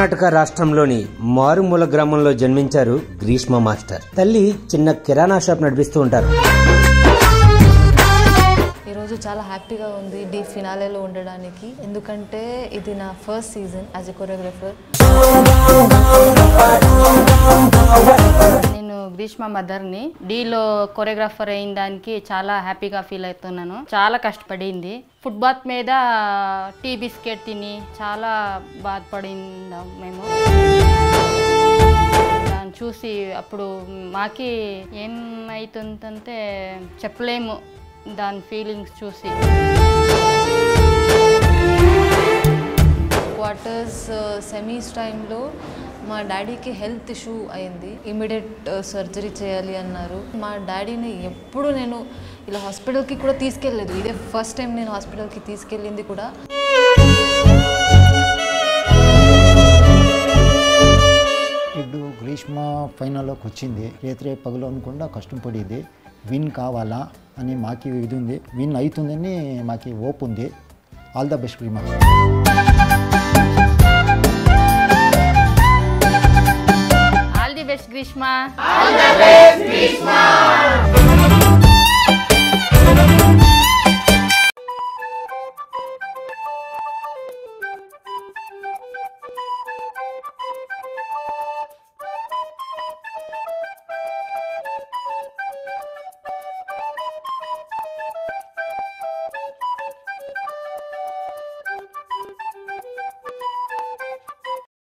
కర్ణాటక రాష్ట్రంలోని మారుమూల గ్రామంలో జన్మించారు గ్రీష్మ మాస్టర్ తల్లి చిన్న కిరాణా షాప్ నడిపిస్తూ ఉంటారు ఈరోజు చాలా హ్యాపీగా ఉంది డీ ఫినాలేలో ఉండడానికి ఎందుకంటే ఇది నా first season as a choreographer నేను గ్రీష్మ మదర్ని డీలో కొరియోగ్రాఫర్ అయిన దానికి చాలా హ్యాపీగా ఫీల్ అవుతున్నాను చాలా కష్టపడింది ఫుట్బాత్ మీద టీ బిస్కెట్ తిని చాలా బాధపడిందాం మేము దాన్ని చూసి అప్పుడు మాకి ఏమైతుందంటే చెప్పలేము దాని ఫీలింగ్స్ చూసి క్వార్టర్స్ సెమీస్ టైంలో మా డాడీకి హెల్త్ ఇష్యూ అయింది ఇమీడియట్ సర్జరీ చేయాలి అన్నారు మా డాడీని ఎప్పుడు నేను ఇలా హాస్పిటల్కి కూడా తీసుకెళ్ళలేదు ఇదే ఫస్ట్ టైం నేను హాస్పిటల్కి తీసుకెళ్ళింది కూడా ఇప్పుడు గ్రీష్మ ఫైనల్లోకి వచ్చింది రేత్రే పగలు అనుకుండా కష్టం పడేది విన్ కావాలా అని మాకి ఇది ఉంది విన్ అవుతుందని మాకి ఓప్ ఉంది all the best Greeshma all the best గ్రీష్మ